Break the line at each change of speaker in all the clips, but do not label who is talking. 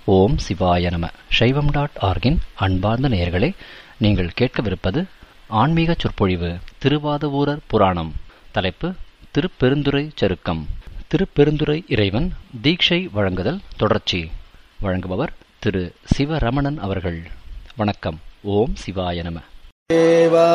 ஓம் சிவாய நம சைவம் டாட் ஆர்கின் அன்பார்ந்த நேயர்களே நீங்கள் கேட்கவிருப்பது ஆன்மீக சொற்பொழிவு திருவாதவூரர் புராணம் தலைப்பு திருப்பெருந்துறை சருக்கம் திருப்பெருந்துறை இறைவன் தீட்சை வழங்குதல் தொடர்ச்சி வழங்குபவர் திரு சிவரமணன் அவர்கள் வணக்கம் ஓம் சிவாய நம
தேவா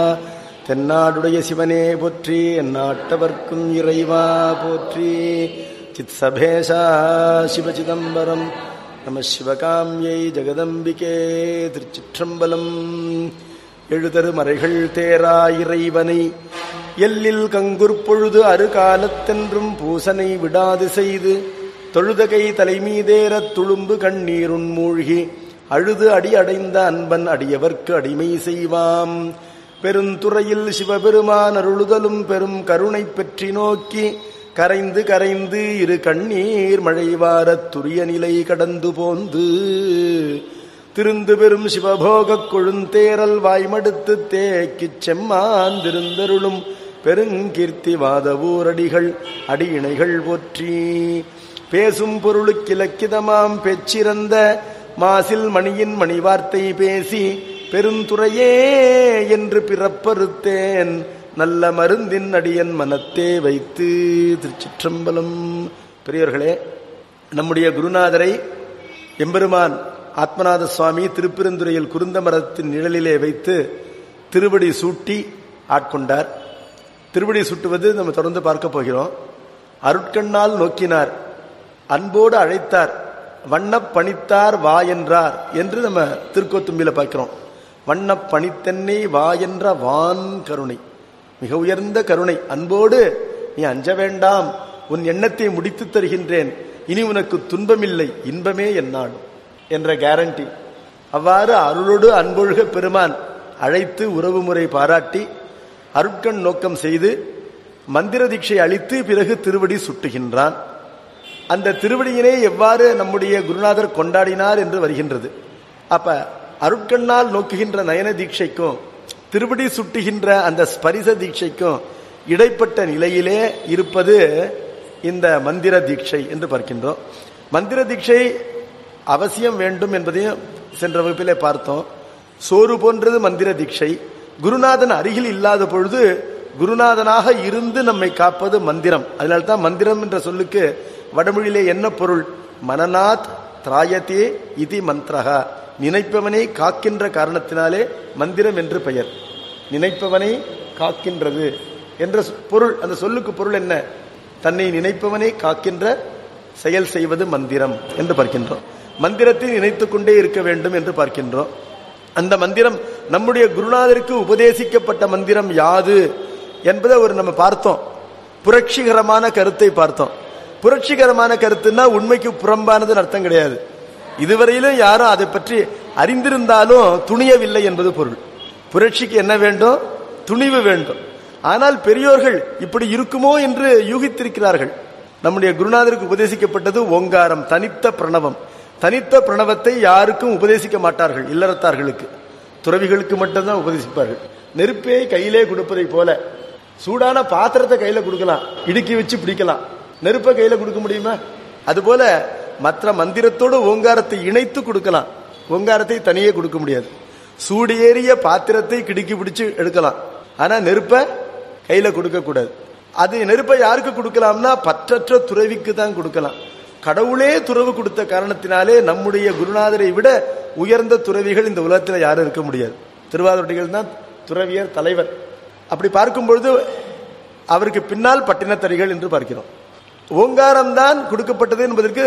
தென்னாடுடைய சிவனே போற்றி எந்நாட்டவர்க்கும் இறைவா போற்றி சித் சபேஷா சிவசிதம்பரம் நம சிவகாமியை ஜெகதம்பிகே திருச்சிற்றம்பலம் எழுதரு மறைகள் தேரா இறைவனை எல்லில் கங்குற்பொழுது அருகாலத்தென்றும் பூசனை விடாது செய்து தொழுதகை தலைமீதேறத் துளும்பு கண்ணீருண் மூழ்கி அழுது அடி அடைந்த அன்பன் அடியவர்க்கு அடிமை செய்வாம் பெருந்துறையில் சிவபெருமான் அருளுதலும் பெரும் கருணை பெற்றி நோக்கி கரைந்து கரைந்து இரு கண்ணீர் மழைவாரத் துரிய நிலை கடந்து போந்து திருந்து பெரும் சிவபோகக் கொழுந்தேரல் வாய்மடுத்து தேக்கிச் செம்மான் திருந்தருளும் பெருங்கீர்த்தி வாதவூரடிகள் அடியிணைகள் போற்றி பேசும் பொருளுக்கிலக்கிதமாம் பெச்சிறந்த மாசில் மணியின் மணிவார்த்தை பேசி பெருந்துறையே என்று பிறப்பறுத்தேன் நல்ல மருந்தின் அடியன் மனத்தே வைத்து திருச்சிற்றம்பலம் பெரியவர்களே நம்முடைய குருநாதரை எம்பெருமான் ஆத்மநாத சுவாமி திருப்பெருந்துறையில் குருந்த மரத்தின் நிழலிலே வைத்து திருவடி சூட்டி ஆட்கொண்டார் திருவடி சுட்டுவது நம்ம தொடர்ந்து பார்க்க போகிறோம் அருட்கண்ணால் நோக்கினார் அன்போடு அழைத்தார் வண்ணப் பணித்தார் வா என்றார் என்று நம்ம திருக்கோத்தும்பியில பார்க்கிறோம் வண்ணப் பணித்தன்னை வா என்ற வான் கருணை மிக உயர்ந்த கருணை அன்போடு நீ அஞ்ச வேண்டாம் உன் எண்ணத்தை முடித்து தருகின்றேன் இனி உனக்கு துன்பமில்லை இன்பமே என்னாடும் என்ற கேரண்டி அவ்வாறு அருளோடு அன்பொழுக பெருமான் அழைத்து உறவு முறை பாராட்டி அருட்கண் நோக்கம் செய்து மந்திர தீட்சை அளித்து பிறகு திருவடி சுட்டுகின்றான் அந்த திருவடியினை எவ்வாறு நம்முடைய குருநாதர் கொண்டாடினார் என்று வருகின்றது அப்ப அருட்கண்ணால் நோக்குகின்ற நயன தீட்சைக்கும் திருவடி சுட்டுகின்ற அந்த ஸ்பரிச தீட்சைக்கும் இடைப்பட்ட நிலையிலே இருப்பது இந்த மந்திர தீட்சை என்று பார்க்கின்றோம் மந்திர தீட்சை அவசியம் வேண்டும் என்பதையும் சென்ற வகுப்பிலே பார்த்தோம் சோறு போன்றது மந்திர தீட்சை குருநாதன் அருகில் இல்லாத பொழுது குருநாதனாக இருந்து நம்மை காப்பது மந்திரம் அதனால்தான் மந்திரம் என்ற சொல்லுக்கு வடமொழியிலே என்ன பொருள் மனநாத் திராயத்தே இதி மந்திரகா நினைப்பவனை காக்கின்ற காரணத்தினாலே மந்திரம் என்று பெயர் நினைப்பவனை காக்கின்றது என்ற பொருள் அந்த சொல்லுக்கு பொருள் என்ன தன்னை நினைப்பவனை காக்கின்ற செயல் செய்வது மந்திரம் என்று பார்க்கின்றோம் மந்திரத்தை நினைத்துக் கொண்டே இருக்க வேண்டும் என்று பார்க்கின்றோம் அந்த மந்திரம் நம்முடைய குருநாதருக்கு உபதேசிக்கப்பட்ட மந்திரம் யாது என்பதை ஒரு நம்ம பார்த்தோம் புரட்சிகரமான கருத்தை பார்த்தோம் புரட்சிகரமான கருத்துன்னா உண்மைக்கு புறம்பானதுன்னு அர்த்தம் கிடையாது இதுவரையிலும் யாரும் அதை பற்றி அறிந்திருந்தாலும் துணியவில்லை என்பது பொருள் புரட்சிக்கு என்ன வேண்டும் துணிவு வேண்டும் ஆனால் பெரியோர்கள் இப்படி இருக்குமோ என்று யூகித்திருக்கிறார்கள் நம்முடைய குருநாதருக்கு உபதேசிக்கப்பட்டது ஓங்காரம் தனித்த பிரணவம் தனித்த பிரணவத்தை யாருக்கும் உபதேசிக்க மாட்டார்கள் இல்லறத்தார்களுக்கு துறவிகளுக்கு மட்டும்தான் உபதேசிப்பார்கள் நெருப்பை கையிலே கொடுப்பதை போல சூடான பாத்திரத்தை கையில கொடுக்கலாம் இடுக்கி வச்சு பிடிக்கலாம் நெருப்பை கையில கொடுக்க முடியுமா அதுபோல மற்ற மந்திரத்தோடு ஓங்காரத்தை இணைத்து கொடுக்கலாம் ஓங்காரத்தை தனியே கொடுக்க முடியாது சூடேறிய பாத்திரத்தை கிடுக்கி பிடிச்சு எடுக்கலாம் ஆனா நெருப்ப கையில கொடுக்க கூடாது அது நெருப்பை யாருக்கு கொடுக்கலாம்னா பற்றற்ற துறவிக்கு தான் கொடுக்கலாம் கடவுளே துறவு கொடுத்த காரணத்தினாலே நம்முடைய குருநாதரை விட உயர்ந்த துறவிகள் இந்த உலகத்தில் யாரும் இருக்க முடியாது திருவாரூட்டிகள் தான் துறவியர் தலைவர் அப்படி பார்க்கும் பொழுது அவருக்கு பின்னால் பட்டினத்தறிகள் என்று பார்க்கிறோம் ஓங்காரம் தான் கொடுக்கப்பட்டது என்பதற்கு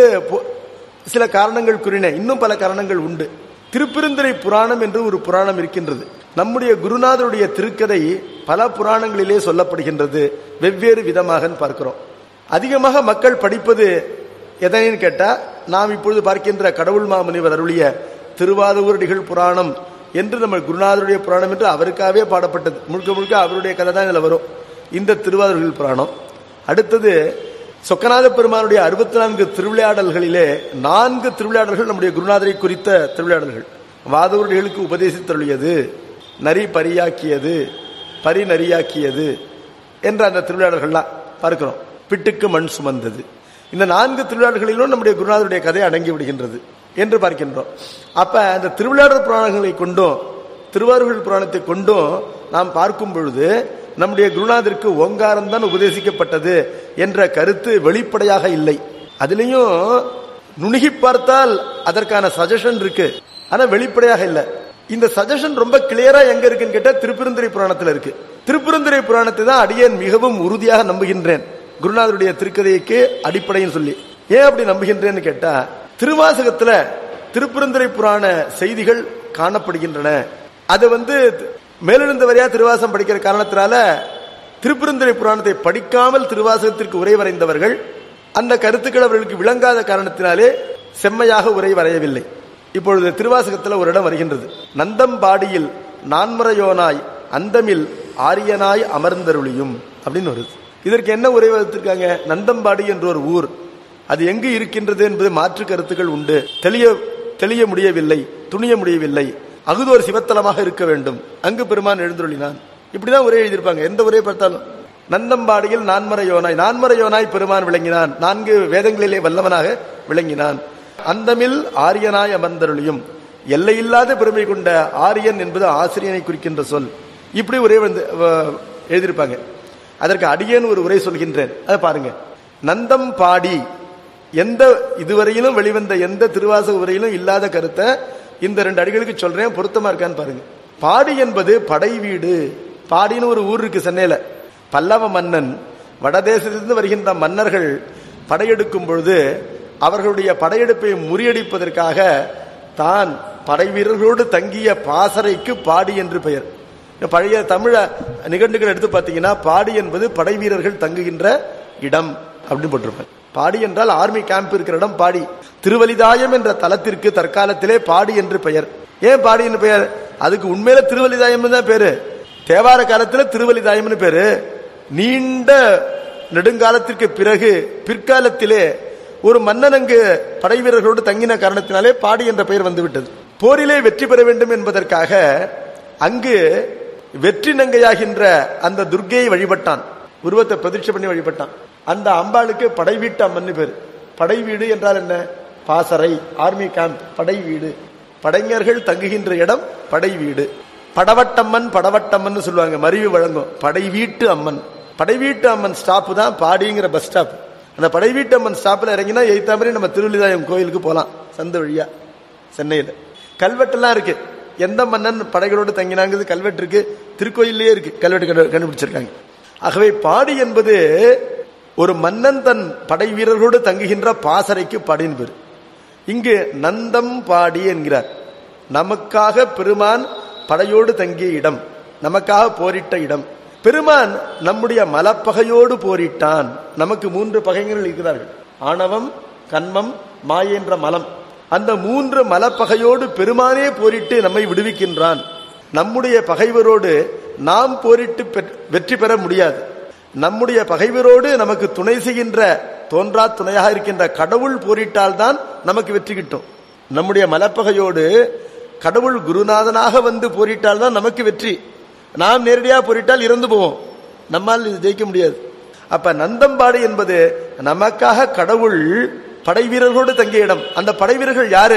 சில காரணங்கள் கூறின இன்னும் பல காரணங்கள் உண்டு திருப்பெருந்துறை புராணம் என்று ஒரு புராணம் இருக்கின்றது நம்முடைய குருநாதருடைய திருக்கதை பல புராணங்களிலே சொல்லப்படுகின்றது வெவ்வேறு விதமாக பார்க்கிறோம் அதிகமாக மக்கள் படிப்பது எதனைன்னு கேட்டா நாம் இப்பொழுது பார்க்கின்ற கடவுள் மாமுனிவர் அருளிய திருவாதூரடிகள் புராணம் என்று நம்ம குருநாதருடைய புராணம் என்று அவருக்காகவே பாடப்பட்டது முழுக்க முழுக்க அவருடைய கதை தான் இதில் வரும் இந்த திருவாதூர்கள் புராணம் அடுத்தது சொக்கநாத பெருமானுடைய அறுபத்தி நான்கு திருவிளையாடல்களிலே நான்கு திருவிளையாடல்கள் நம்முடைய குருநாதரை குறித்த திருவிளையாடல்கள் வாதூரடிகளுக்கு உபதேசித்தருளியது நரி பரியாக்கியது பரி நரியாக்கியது என்ற அந்த திருவிளையாடல்கள்லாம் பார்க்கிறோம் பிட்டுக்கு மண் சுமந்தது இந்த நான்கு திருவிழாக்களிலும் நம்முடைய குருநாதருடைய கதை அடங்கி விடுகின்றது என்று பார்க்கின்றோம் அப்ப அந்த திருவிளையாடல் புராணங்களை கொண்டும் திருவாரூர் புராணத்தை கொண்டும் நாம் பார்க்கும் பொழுது நம்முடைய குருநாதருக்கு ஓங்காரம் தான் உபதேசிக்கப்பட்டது என்ற கருத்து வெளிப்படையாக இல்லை அதுலயும் நுணுகி பார்த்தால் அதற்கான சஜஷன் இருக்கு ஆனா வெளிப்படையாக இல்ல இந்த சஜஷன் ரொம்ப கிளியரா எங்க இருக்குன்னு கேட்டா திருப்பெருந்துறை புராணத்துல இருக்கு திருப்பெருந்துறை புராணத்தை தான் அடியேன் மிகவும் உறுதியாக நம்புகின்றேன் குருநாதருடைய திருக்கதைக்கு அடிப்படைன்னு சொல்லி ஏன் அப்படி நம்புகின்றேன்னு கேட்டா திருவாசகத்துல திருப்பெருந்துறை புராண செய்திகள் காணப்படுகின்றன அது வந்து மேலெழுந்த வரையா திருவாசகம் படிக்கிற காரணத்தினால திருப்பெருந்துறை புராணத்தை படிக்காமல் திருவாசகத்திற்கு உரை வரைந்தவர்கள் அந்த கருத்துக்கள் அவர்களுக்கு விளங்காத காரணத்தினாலே செம்மையாக உரை வரையவில்லை இப்பொழுது திருவாசகத்துல ஒரு இடம் வருகின்றது நந்தம்பாடியில் நான்முறையோனாய் அந்தமில் ஆரியனாய் அமர்ந்தருளியும் அப்படின்னு வருது இதற்கு என்ன உரை வகுத்திருக்காங்க நந்தம்பாடி என்ற ஒரு ஊர் அது எங்கு இருக்கின்றது என்பது மாற்று கருத்துக்கள் உண்டு தெளிய தெளிய முடியவில்லை துணிய முடியவில்லை அகுதோர் சிவத்தலமாக இருக்க வேண்டும் அங்கு பெருமான் எழுந்துள்ளினான் இப்படிதான் உரை எழுதியிருப்பாங்க எந்த உரையை பார்த்தாலும் நந்தம்பாடியில் நான்மறையோனாய் நான்மறையோனாய் பெருமான் விளங்கினான் நான்கு வேதங்களிலே வல்லவனாக விளங்கினான் அந்தமில் ஆரியனாய் அமர்ந்தருளியும் எல்லையில்லாத பெருமை கொண்ட ஆரியன் என்பது ஆசிரியனை குறிக்கின்ற சொல் இப்படி உரை வந்து அஹ், எழுதியிருப்பாங்க அதற்கு அடியேன் ஒரு உரை சொல்கின்றேன் அதை பாருங்க நந்தம் பாடி எந்த இதுவரையிலும் வெளிவந்த எந்த திருவாசக உரையிலும் இல்லாத கருத்தை இந்த ரெண்டு அடிகளுக்கு சொல்றேன் பொருத்தமா இருக்கான்னு பாருங்க பாடி என்பது படை வீடு பாடின்னு ஒரு ஊர் இருக்கு சென்னையில பல்லவ மன்னன் வடதேசத்திலிருந்து வருகின்ற மன்னர்கள் படையெடுக்கும் பொழுது அவர்களுடைய படையெடுப்பை முறியடிப்பதற்காக தான் படை வீரர்களோடு தங்கிய பாசறைக்கு பாடி என்று பெயர் இந்த பழைய தமிழ நிகண்டுகள் எடுத்து பார்த்தீங்கன்னா பாடி என்பது படை வீரர்கள் தங்குகின்ற இடம் அப்படின்னு போட்டிருப்பாங்க பாடி என்றால் ஆர்மி கேம்ப் இருக்கிற இடம் பாடி திருவலிதாயம் என்ற தலத்திற்கு தற்காலத்திலே பாடி என்று பெயர் ஏன் பாடி என்று பெயர் அதுக்கு உண்மையில திருவலிதாயம் தான் பேரு தேவார காலத்துல திருவலிதாயம்னு பேரு நீண்ட நெடுங்காலத்திற்கு பிறகு பிற்காலத்திலே ஒரு மன்னன் அங்கு படை வீரர்களோடு தங்கின காரணத்தினாலே பாடி என்ற பெயர் வந்துவிட்டது போரிலே வெற்றி பெற வேண்டும் என்பதற்காக அங்கு வெற்றி நங்கையாகின்ற அந்த துர்க்கையை வழிபட்டான் உருவத்தை பிரதிஷ்டை பண்ணி வழிபட்டான் அந்த அம்பாளுக்கு படை வீட்டு அம்மன் பேர் படை வீடு என்றால் என்ன பாசறை ஆர்மி கேம்ப் படை வீடு படைஞர்கள் தங்குகின்ற இடம் படை வீடு படவட்டம்மன் படவட்டம்மன் சொல்லுவாங்க மறிவு வழங்கும் படை வீட்டு அம்மன் படை வீட்டு அம்மன் ஸ்டாப் தான் பாடிங்கிற பஸ் ஸ்டாப் அந்த படை வீட்டு அம்மன் ஸ்டாப்ல இறங்கினா எய்த்த மாதிரி நம்ம திருவிழிதாயம் கோயிலுக்கு போலாம் சந்த வழியா சென்னையில கல்வெட்டெல்லாம் இருக்கு எந்த மன்னன் படைகளோடு தங்கினாங்கிறது கல்வெட்டு இருக்கு திருக்கோயிலே இருக்கு கல்வெட்டு கண்டு- கண்டுபிடிச்சிருக்காங்க ஆகவே பாடி என்பது ஒரு மன்னன் தன் படை வீரர்களோடு தங்குகின்ற பாசறைக்கு பாடின் பேர் இங்கு நந்தம் பாடி என்கிறார் நமக்காக பெருமான் படையோடு தங்கிய இடம் நமக்காக போரிட்ட இடம் பெருமான் நம்முடைய மலப்பகையோடு போரிட்டான் நமக்கு மூன்று பகைஞர்கள் இருக்கிறார்கள் ஆணவம் கன்மம் மாயை என்ற மலம் அந்த மூன்று மலப்பகையோடு பெருமானே போரிட்டு நம்மை விடுவிக்கின்றான் நம்முடைய பகைவரோடு நாம் போரிட்டு பெற்- வெற்றி பெற முடியாது நம்முடைய பகைவரோடு நமக்கு துணை செய்கின்ற தோன்றா துணையாக இருக்கின்ற கடவுள் போரிட்டால் தான் நமக்கு வெற்றி கிட்டும் நம்முடைய மலப்பகையோடு கடவுள் குருநாதனாக வந்து போரிட்டால் தான் நமக்கு வெற்றி நாம் நேரடியாக போரிட்டால் இறந்து போவோம் நம்மால் இது ஜெயிக்க முடியாது அப்ப நந்தம்பாடு என்பது நமக்காக கடவுள் படை வீரர்களோடு தங்கிய இடம் அந்த படை வீரர்கள் யாரு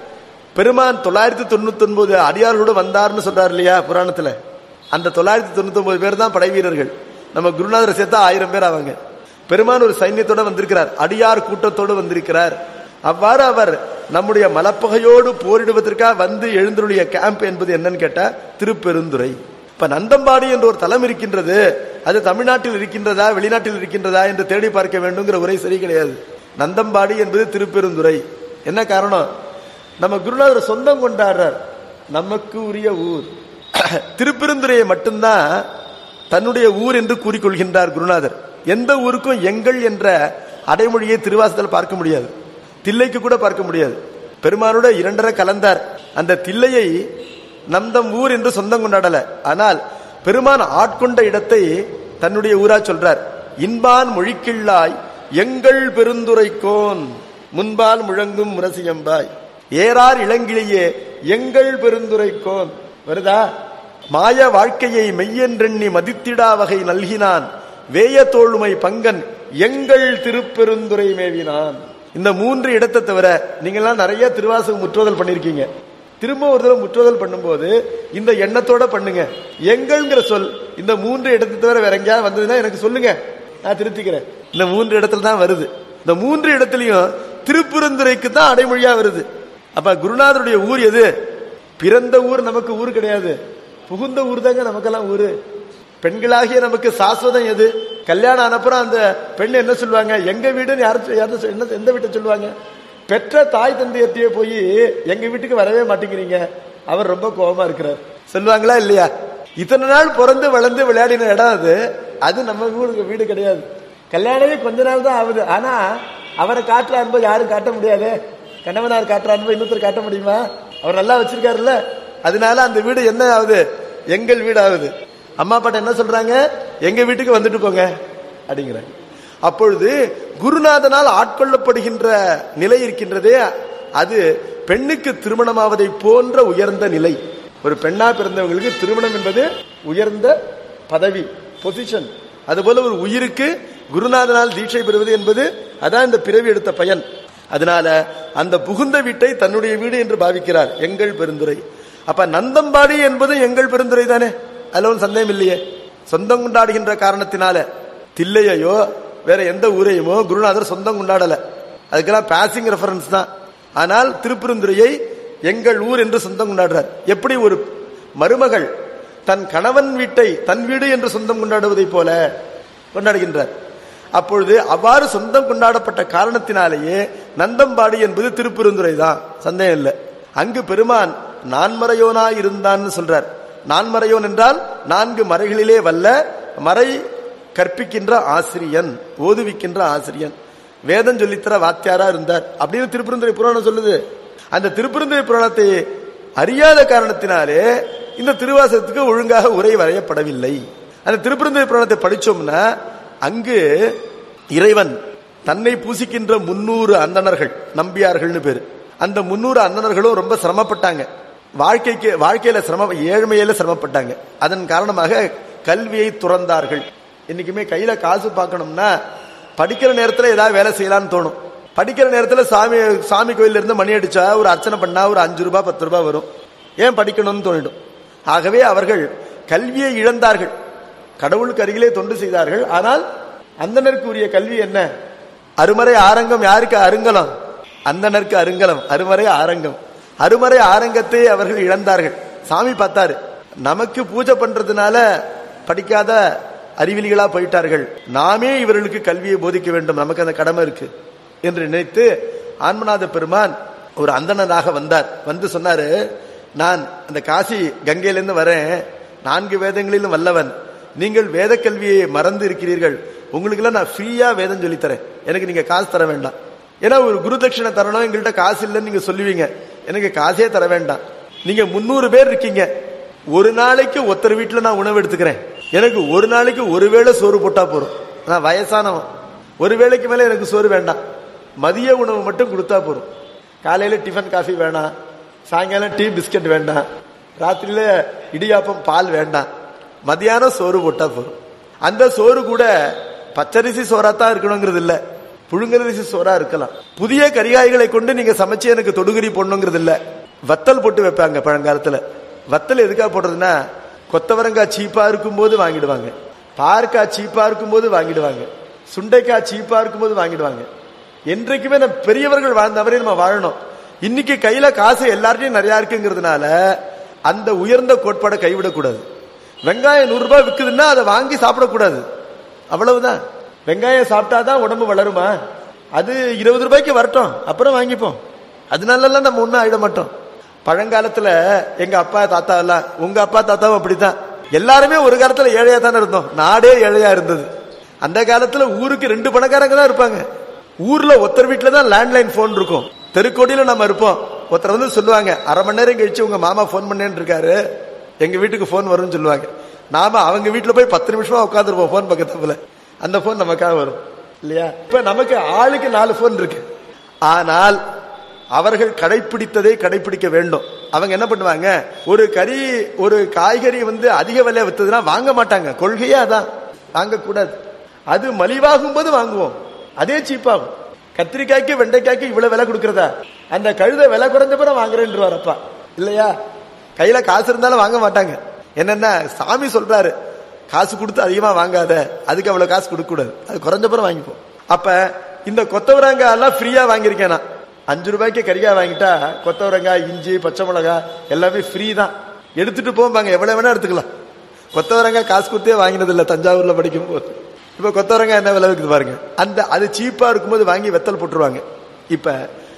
பெருமான் தொள்ளாயிரத்தி தொண்ணூத்தி ஒன்பது அடியார்களோடு வந்தார்னு சொல்றாரு இல்லையா புராணத்துல அந்த தொள்ளாயிரத்தி தொண்ணூத்தி ஒன்பது பேர் தான் படை வீரர்கள் நம்ம குருநாதரை சேர்த்தா ஆயிரம் பேர் ஆவாங்க பெருமான் ஒரு சைன்யத்தோட வந்திருக்கிறார் அடியார் கூட்டத்தோடு வந்திருக்கிறார் அவ்வாறு அவர் நம்முடைய மலப்பகையோடு போரிடுவதற்காக வந்து எழுந்துள்ள கேம்ப் என்பது என்னன்னு கேட்டா திருப்பெருந்துறை இப்ப நந்தம்பாடி என்ற ஒரு தலம் இருக்கின்றது அது தமிழ்நாட்டில் இருக்கின்றதா வெளிநாட்டில் இருக்கின்றதா என்று தேடி பார்க்க வேண்டும்ங்கிற உரை சரி கிடையாது நந்தம்பாடி என்பது திருப்பெருந்துறை என்ன காரணம் நம்ம குருநாதர் சொந்தம் கொண்டாடுறார் நமக்கு உரிய ஊர் திருப்பெருந்துறையை மட்டும்தான் தன்னுடைய ஊர் என்று கூறிக்கொள்கின்றார் குருநாதர் எந்த ஊருக்கும் எங்கள் என்ற அடைமொழியை திருவாசத்தில் பார்க்க முடியாது தில்லைக்கு கூட பார்க்க முடியாது பெருமானோட இரண்டரை கலந்தார் அந்த தில்லையை நம்தம் ஊர் என்று சொந்தம் கொண்டாடல ஆனால் பெருமான் ஆட்கொண்ட இடத்தை தன்னுடைய ஊரா சொல்றார் இன்பான் மொழிக்கிள்ளாய் எங்கள் பெருந்துரைக்கோன் முன்பால் முழங்கும் முரசியம்பாய் ஏறார் இளங்கிளியே எங்கள் பெருந்துரைக்கோன் வருதா மாய வாழ்க்கையை மெய்யென்றெண்ணி மதித்திடா வகை நல்கினான் வேய தோளுமை பங்கன் எங்கள் திருப்பெருந்துரை மேவினான் இந்த மூன்று இடத்தை தவிர நீங்கெல்லாம் நிறைய திருவாசக முற்றுதல் பண்ணிருக்கீங்க திரும்ப ஒரு தடவை முற்றுதல் பண்ணும்போது இந்த எண்ணத்தோட பண்ணுங்க எங்கள்ங்கிற சொல் இந்த மூன்று இடத்தை தவிர வேற எங்கேயாவது வந்ததுன்னா எனக்கு சொல்லுங்க நான் திருத்திக்கிறேன் இந்த மூன்று இடத்துல தான் வருது இந்த மூன்று இடத்துலயும் திருப்புரந்துரைக்கு தான் அடைமொழியா வருது அப்ப குருநாதருடைய ஊர் எது பிறந்த ஊர் நமக்கு ஊர் கிடையாது புகுந்த ஊர் தாங்க நமக்கெல்லாம் ஊரு பெண்களாகிய நமக்கு சாஸ்வதம் எது கல்யாணம் ஆனப்புறம் அந்த பெண் என்ன சொல்லுவாங்க எங்க வீடுன்னு யாரும் யாரும் சொ- என்ன எந்த வீட்டை சொல்லுவாங்க பெற்ற தாய் தந்தையத்தையே போய் எங்க வீட்டுக்கு வரவே மாட்டேங்கிறீங்க அவர் ரொம்ப கோபமா இருக்கிறார் சொல்லுவாங்களா இல்லையா இத்தனை நாள் பிறந்து வளர்ந்து விளையாடின இடம் அது அது நம்ம வீடு வீடு கிடையாது கல்யாணமே கொஞ்ச நாள் தான் ஆகுது ஆனா அவரை காட்டுற அன்பை யாரும் காட்ட முடியாது கணவனார் காட்டுற அன்பை இன்னொருத்தர் காட்ட முடியுமா அவர் நல்லா வச்சிருக்காருல்ல அதனால அந்த வீடு என்ன ஆகுது எங்கள் வீடு ஆகுது அம்மா அப்பாட்ட என்ன சொல்றாங்க எங்க வீட்டுக்கு வந்துட்டு போங்க அப்படிங்கிறாங்க அப்பொழுது குருநாதனால் ஆட்கொள்ளப்படுகின்ற நிலை இருக்கின்றதே அது பெண்ணுக்கு திருமணமாவதை போன்ற உயர்ந்த நிலை ஒரு பெண்ணா பிறந்தவங்களுக்கு திருமணம் என்பது உயர்ந்த பதவி பொசிஷன் அதுபோல ஒரு உயிருக்கு குருநாதனால் தீட்சை பெறுவது என்பது அதான் இந்த பிறவி எடுத்த பயன் அதனால அந்த புகுந்த வீட்டை தன்னுடைய வீடு என்று பாவிக்கிறார் எங்கள் பெருந்துரை அப்ப நந்தம்பாடி என்பது எங்கள் பெருந்துரை தானே அதுல ஒன்றும் சந்தேகம் இல்லையே சொந்தம் கொண்டாடுகின்ற காரணத்தினால தில்லையையோ வேற எந்த ஊரையுமோ குருநாதர் சொந்தம் கொண்டாடல அதுக்கெல்லாம் பாசிங் ரெஃபரன்ஸ் தான் ஆனால் திருப்பெருந்துறையை எங்கள் ஊர் என்று சொந்தம் கொண்டாடுறார் எப்படி ஒரு மருமகள் தன் கணவன் வீட்டை தன் வீடு என்று சொந்தம் கொண்டாடுவதைப் போல கொண்டாடுகின்றார் அப்பொழுது அவ்வாறு சொந்தம் கொண்டாடப்பட்ட காரணத்தினாலேயே நந்தம்பாடி என்பது திருப்பெருந்துறை தான் சந்தேகம் இல்லை அங்கு பெருமான் நான்மறையோனாய் இருந்தான்னு சொல்றார் நான்மறையோன் என்றால் நான்கு மறைகளிலே வல்ல மறை கற்பிக்கின்ற ஆசிரியன் ஓதுவிக்கின்ற ஆசிரியன் வேதம் சொல்லித்தர வாத்தியாரா இருந்தார் அப்படின்னு திருப்பெருந்துறை புராணம் சொல்லுது அந்த திருப்பெருந்துறை புராணத்தை அறியாத காரணத்தினாலே இந்த திருவாசகத்துக்கு ஒழுங்காக உரை வரையப்படவில்லை அந்த திருப்பெருந்துறை புராணத்தை படிச்சோம்னா அங்கு இறைவன் தன்னை பூசிக்கின்ற முன்னூறு அந்தணர்கள் நம்பியார்கள்னு பேரு அந்த முன்னூறு அந்தணர்களும் ரொம்ப சிரமப்பட்டாங்க வாழ்க்கைக்கு வாழ்க்கையில சிரம ஏழ்மையில சிரமப்பட்டாங்க அதன் காரணமாக கல்வியை துறந்தார்கள் இன்னைக்குமே கையில காசு பார்க்கணும்னா படிக்கிற நேரத்துல ஏதாவது வேலை செய்யலாம்னு தோணும் படிக்கிற நேரத்துல சாமி சாமி கோயில்ல இருந்து மணி அடிச்சா ஒரு அர்ச்சனை பண்ணா ஒரு அஞ்சு ரூபாய் பத்து ரூபாய் வரும் ஏன் படிக்கணும்னு தோணிடும் ஆகவே அவர்கள் கல்வியை இழந்தார்கள் கடவுளுக்கு அருகிலே தொண்டு செய்தார்கள் ஆனால் அந்தனருக்கு உரிய கல்வி என்ன அருமறை ஆரங்கம் யாருக்கு அருங்கலம் அந்தனருக்கு அருங்கலம் அருமறை ஆரங்கம் அருமறை ஆரங்கத்தை அவர்கள் இழந்தார்கள் சாமி பார்த்தாரு நமக்கு பூஜை பண்றதுனால படிக்காத அறிவிலிகளா போயிட்டார்கள் நாமே இவர்களுக்கு கல்வியை போதிக்க வேண்டும் நமக்கு அந்த கடமை இருக்கு என்று நினைத்து ஆன்மநாத பெருமான் ஒரு அந்தணனாக வந்தார் வந்து சொன்னாரு நான் அந்த காசி கங்கையிலிருந்து வரேன் நான்கு வேதங்களிலும் வல்லவன் நீங்கள் வேத கல்வியை மறந்து இருக்கிறீர்கள் உங்களுக்கு எல்லாம் நான் ஃப்ரீயா வேதம் சொல்லித் தரேன் எனக்கு நீங்க காசு தர வேண்டாம் ஏன்னா ஒரு குரு தட்சிணை தரணும் எங்கள்கிட்ட காசு இல்லைன்னு நீங்க சொல்லுவீங்க எனக்கு காசே தர வேண்டாம் நீங்க முன்னூறு பேர் இருக்கீங்க ஒரு நாளைக்கு ஒருத்தர் வீட்டுல நான் உணவு எடுத்துக்கிறேன் எனக்கு ஒரு நாளைக்கு ஒரு வேளை சோறு போட்டா போறோம் நான் வயசானவன் ஒரு வேளைக்கு மேல எனக்கு சோறு வேண்டாம் மதிய உணவு மட்டும் கொடுத்தா போறோம் காலையில டிஃபன் காஃபி வேணாம் சாயங்காலம் டீ பிஸ்கட் வேண்டாம் ராத்திரியில இடியாப்பம் பால் வேண்டாம் மதியானம் சோறு போட்டா போதும் அந்த சோறு கூட பச்சரிசி சோறா தான் இருக்கணுங்கிறது இல்ல புழுங்கரிசி சோறா இருக்கலாம் புதிய கரிகாய்களை கொண்டு நீங்க சமைச்சு எனக்கு தொடுகுறி போடணுங்கிறது இல்ல வத்தல் போட்டு வைப்பாங்க பழங்காலத்துல வத்தல் எதுக்காக போடுறதுன்னா கொத்தவரங்காய் சீப்பா இருக்கும்போது வாங்கிடுவாங்க பார்க்காய் சீப்பா இருக்கும்போது வாங்கிடுவாங்க சுண்டைக்காய் சீப்பா இருக்கும்போது வாங்கிடுவாங்க என்றைக்குமே நம்ம பெரியவர்கள் வாழ்ந்த மாதிரி நம்ம வாழணும் இன்னைக்கு கையில காசு எல்லார்ட்டையும் நிறைய இருக்குங்கிறதுனால அந்த உயர்ந்த கோட்பாடை கைவிடக்கூடாது வெங்காயம் நூறு ரூபாய் விக்குதுன்னா அதை வாங்கி சாப்பிடக்கூடாது அவ்வளவுதான் வெங்காயம் சாப்பிட்டாதான் உடம்பு வளருமா அது இருபது ரூபாய்க்கு வரட்டும் அப்புறம் வாங்கிப்போம் அதனாலலாம் நம்ம ஒன்றும் ஆயிட மாட்டோம் பழங்காலத்துல எங்க அப்பா தாத்தா எல்லாம் உங்க அப்பா தாத்தாவும் அப்படித்தான் எல்லாருமே ஒரு காலத்துல ஏழையா தானே இருந்தோம் நாடே ஏழையா இருந்தது அந்த காலத்துல ஊருக்கு ரெண்டு பணக்காரங்க தான் இருப்பாங்க ஊர்ல ஒருத்தர் வீட்டுல தான் லேண்ட்லைன் போன் இருக்கும் தெருக்கோடியில நம்ம இருப்போம் ஒருத்தர் வந்து சொல்லுவாங்க அரை மணி நேரம் கழிச்சு உங்க மாமா போன் பண்ணேன்னு இருக்காரு எங்க வீட்டுக்கு போன் வரும்னு சொல்லுவாங்க நாம அவங்க வீட்டுல போய் பத்து நிமிஷமா உட்காந்துருப்போம் போன் பக்கத்துல அந்த போன் நமக்காக வரும் இல்லையா இப்ப நமக்கு ஆளுக்கு நாலு போன் இருக்கு ஆனால் அவர்கள் கடைபிடித்ததை கடைபிடிக்க வேண்டும் அவங்க என்ன பண்ணுவாங்க ஒரு கறி ஒரு காய்கறி வந்து அதிக விலை வித்ததுன்னா வாங்க மாட்டாங்க கொள்கையே அதான் வாங்கக்கூடாது அது மலிவாகும் போது வாங்குவோம் அதே சீப்பாகும் கத்திரிக்காய்க்கு வெண்டைக்காய்க்கு இவ்வளவு விலை கொடுக்கறதா அந்த கழுதை விலை குறைஞ்ச பிறகு வாங்குறேன்றார் அப்பா இல்லையா கையில காசு இருந்தாலும் வாங்க மாட்டாங்க என்னன்னா சாமி சொல்றாரு காசு கொடுத்து அதிகமா வாங்காத அதுக்கு அவ்வளவு காசு கொடுக்க கூடாது அது குறைஞ்ச பிறகு வாங்கிப்போ அப்ப இந்த கொத்தவரங்காய் எல்லாம் ஃப்ரீயா வாங்கியிருக்கேன் நான் அஞ்சு ரூபாய்க்கு கறிக்காய் வாங்கிட்டா கொத்தவரங்காய் இஞ்சி பச்சை மிளகாய் எல்லாமே ஃப்ரீ தான் எடுத்துட்டு போவாங்க எவ்வளவு வேணா எடுத்துக்கலாம் கொத்தவரங்காய் காசு கொடுத்தே வாங்கினது இல்ல தஞ்சாவூர்ல படிக்கும் போது இப்ப கொத்தவரங்காய் என்ன விலை விற்குது பாருங்க அந்த அது சீப்பா இருக்கும்போது வாங்கி வெத்தல் போட்டுருவாங்க இப்ப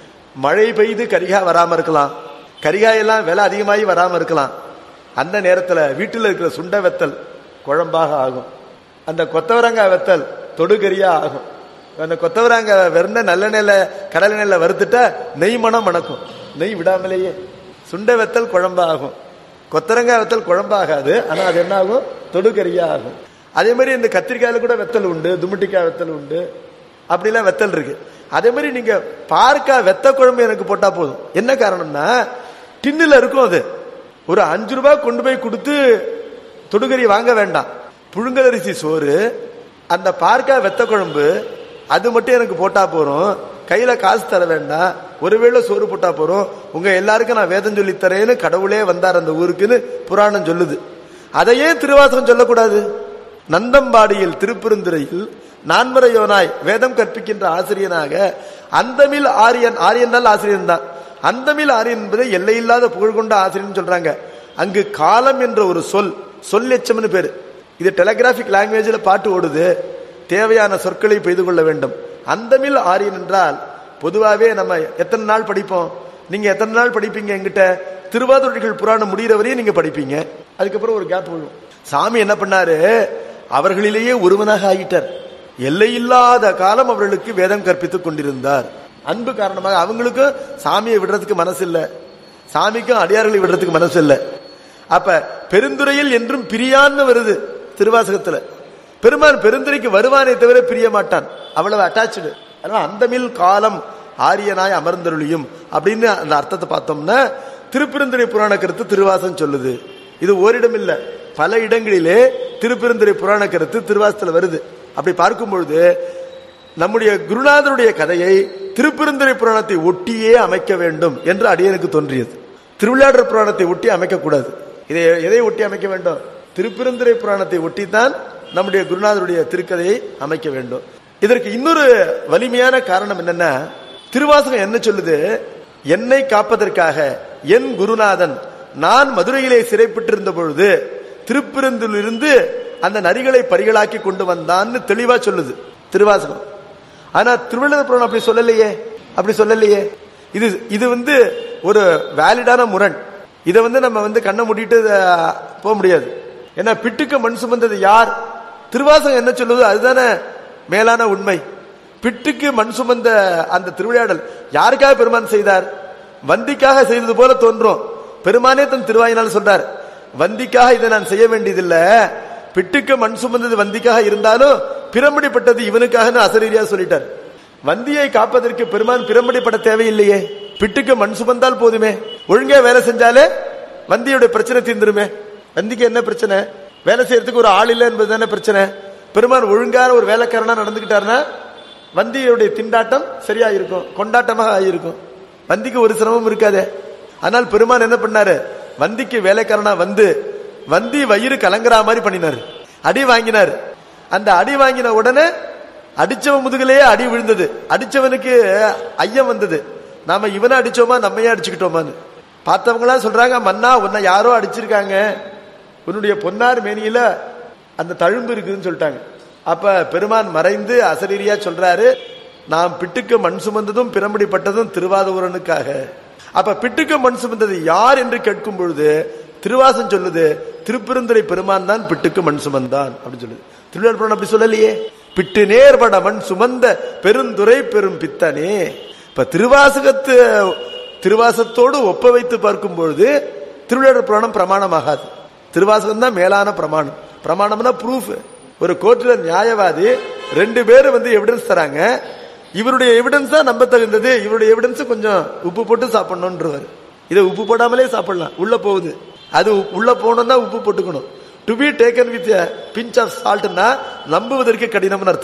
மழை பெய்து கரிகாய் வராம இருக்கலாம் கரிகாய் எல்லாம் விலை அதிகமாகி வராம இருக்கலாம் அந்த நேரத்துல வீட்டில் இருக்கிற சுண்ட வெத்தல் குழம்பாக ஆகும் அந்த கொத்தவரங்காய் வெத்தல் தொடுகரியா ஆகும் அந்த கொத்தவரங்காய் வெறும் நல்லெண்ணெயில கடலை நெல்ல வறுத்துட்டா நெய் மனம் மணக்கும் நெய் விடாமலேயே சுண்ட வெத்தல் குழம்பா ஆகும் கொத்தரங்காய் வெத்தல் குழம்பாகாது ஆனா அது என்ன ஆகும் தொடுகரியா ஆகும் அதே மாதிரி இந்த கத்திரிக்காயில கூட வெத்தல் உண்டு துமுட்டிக்காய் வெத்தல் உண்டு அப்படிலாம் வெத்தல் இருக்கு அதே மாதிரி நீங்க பார்க்கா வெத்த குழம்பு எனக்கு போட்டா போதும் என்ன காரணம்னா டின்னுல இருக்கும் அது ஒரு அஞ்சு ரூபாய் கொண்டு போய் கொடுத்து தொடுகறி வாங்க வேண்டாம் புழுங்கலரிசி சோறு அந்த பார்க்கா வெத்த குழம்பு அது மட்டும் எனக்கு போட்டா போறோம் கையில காசு தர வேண்டாம் ஒருவேளை சோறு போட்டா போறோம் உங்க எல்லாருக்கும் நான் வேதம் சொல்லி தரேன்னு கடவுளே வந்தார் அந்த ஊருக்குன்னு புராணம் சொல்லுது அதையே திருவாசகம் சொல்லக்கூடாது நந்தம்பாடியில் திருப்பெருந்துறையில் நான்மறையோனாய் வேதம் கற்பிக்கின்ற ஆசிரியனாக அந்தமில் ஆரியன் ஆரியனால் ஆசிரியன் தான் அந்தமில் ஆரியன் என்பதை எல்லையில்லாத புகழ் கொண்ட ஆசிரியன் சொல்றாங்க அங்கு காலம் என்ற ஒரு சொல் சொல் எச்சம்னு பேரு இது டெலகிராபிக் லாங்குவேஜ்ல பாட்டு ஓடுது தேவையான சொற்களை பெய்து கொள்ள வேண்டும் அந்தமில் ஆரியன் என்றால் பொதுவாகவே நம்ம எத்தனை நாள் படிப்போம் நீங்க எத்தனை நாள் படிப்பீங்க எங்கிட்ட திருவாதிரைகள் புராணம் முடிகிற வரையும் நீங்க படிப்பீங்க அதுக்கப்புறம் ஒரு கேப் விழும் சாமி என்ன பண்ணாரு அவர்களிலேயே ஒருவனாக ஆகிட்டார் எல்லையில்லாத காலம் அவர்களுக்கு வேதம் கற்பித்துக் கொண்டிருந்தார் அன்பு காரணமாக அவங்களுக்கும் சாமியை விடுறதுக்கு மனசு இல்ல சாமிக்கும் அடியார்களை விடுறதுக்கு மனசு இல்ல அப்ப பெருந்துறையில் என்றும் பிரியான்னு வருது திருவாசகத்துல பெருமான் பெருந்துரைக்கு வருவானே தவிர பிரிய மாட்டான் அவ்வளவு அட்டாச்சு அதனால அந்தமில் காலம் ஆரியனாய் அமர்ந்தருளியும் அப்படின்னு அந்த அர்த்தத்தை பார்த்தோம்னா திருப்பெருந்துறை புராண கருத்து திருவாசம் சொல்லுது இது ஓரிடம் இல்ல பல இடங்களிலே திருப்பெருந்துறை புராண கருத்து திருவாசத்துல வருது அப்படி பார்க்கும் பொழுது நம்முடைய குருநாதருடைய கதையை திருப்பெருந்துறை புராணத்தை ஒட்டியே அமைக்க வேண்டும் என்று அடியனுக்கு தோன்றியது திருவிளையாடர் புராணத்தை ஒட்டி அமைக்கக்கூடாது இதை எதை ஒட்டி அமைக்க வேண்டும் திருப்பெருந்துறை புராணத்தை ஒட்டித்தான் நம்முடைய குருநாதருடைய திருக்கதையை அமைக்க வேண்டும் இதற்கு இன்னொரு வலிமையான காரணம் என்னன்னா திருவாசகம் என்ன சொல்லுது என்னை காப்பதற்காக என் குருநாதன் நான் மதுரையிலே சிறைப்பட்டிருந்த பொழுது திருப்பெருந்திலிருந்து அந்த நரிகளை பரிகளாக்கி கொண்டு வந்தான்னு தெளிவா சொல்லுது திருவாசகம் ஆனா திருவள்ளுவர் புராணம் அப்படி சொல்லலையே அப்படி சொல்லலையே இது இது வந்து ஒரு வேலிடான முரண் இதை வந்து நம்ம வந்து கண்ணை மூடிட்டு அஹ், போக முடியாது ஏன்னா பிட்டுக்கு மண் சுமந்தது யார் திருவாசகம் என்ன சொல்லுது அதுதானே மேலான உண்மை பிட்டுக்கு மண் சுமந்த அந்த திருவிளையாடல் யாருக்காக பெருமான் செய்தார் வந்திக்காக செய்தது போல தோன்றும் பெருமானே தன் திருவாயினால் சொல்றார் வந்திக்காக இதை நான் செய்ய வேண்டியதில்ல பிட்டுக்கு மண் சுமந்தது வந்திக்காக இருந்தாலும் பிரம்படிப்பட்டது இவனுக்காக அசரீரியா சொல்லிட்டார் வந்தியை காப்பதற்கு பெருமான் பிரம்படிப்பட தேவையில்லையே பிட்டுக்கு மண் சுமந்தால் போதுமே ஒழுங்கா வேலை செஞ்சாலே வந்தியோட பிரச்சனை தீர்ந்துருமே வந்திக்கு என்ன பிரச்சனை வேலை செய்யறதுக்கு ஒரு ஆள் இல்லை என்பது தானே பிரச்சனை பெருமான் ஒழுங்கான ஒரு வேலைக்காரனா நடந்துகிட்டாருன்னா வந்தியுடைய திண்டாட்டம் சரியா இருக்கும் கொண்டாட்டமாக ஆகியிருக்கும் வந்திக்கு ஒரு சிரமம் இருக்காதே ஆனால் பெருமான் என்ன பண்ணாரு வந்திக்கு வேலைக்காரனா வந்து வந்தி வயிறு கலங்குற மாதிரி பண்ணினாரு அடி வாங்கினார் அந்த அடி வாங்கின உடனே அடிச்சவன் முதுகிலேயே அடி விழுந்தது அடிச்சவனுக்கு ஐயம் வந்தது நாம இவனை அடிச்சோமா நம்மையே அடிச்சுக்கிட்டோமான்னு பார்த்தவங்களா சொல்றாங்க மன்னா உன்னை யாரோ அடிச்சிருக்காங்க உன்னுடைய பொன்னார் மேனியில அந்த தழும்பு இருக்குதுன்னு சொல்லிட்டாங்க அப்ப பெருமான் மறைந்து அசரீரியா சொல்றாரு நாம் பிட்டுக்கு மண் சுமந்ததும் பிரம்படிப்பட்டதும் திருவாதூரனுக்காக அப்ப பிட்டுக்கு மண் சுமந்தது யார் என்று கேட்கும் பொழுது திருவாசம் சொல்லுது திருப்பெருந்துறை பெருமான் தான் பிட்டுக்கு மண் சுமந்தான் அப்படின்னு சொல்லுது திருவிழா அப்படி சொல்லலையே பிட்டு நேர்பட மண் சுமந்த பெருந்துரை பெரும் பித்தனே இப்ப திருவாசகத்து திருவாசத்தோடு ஒப்ப வைத்து பார்க்கும் பொழுது திருவிழா புராணம் பிரமாணமாகாது திருவாசகம் தான் மேலான பிரமாணம் பிரமாணம்னா ப்ரூஃப் ஒரு கோர்ட்ல நியாயவாதி ரெண்டு பேரும் வந்து எவிடன்ஸ் தராங்க இவருடைய எவிடன்ஸ் தான் நம்ப தகுந்தது இவருடைய எவிடன்ஸ் கொஞ்சம் உப்பு போட்டு சாப்பிடணும்ன்றவர் இதை உப்பு போடாமலே சாப்பிடலாம் உள்ள போகுது அது உப்- உள்ள போகணும்னா உப்பு போட்டுக்கணும் to be taken with pinch of சால்ட்னா நம்புவதற்கு கடினம்னு அர்த்தம்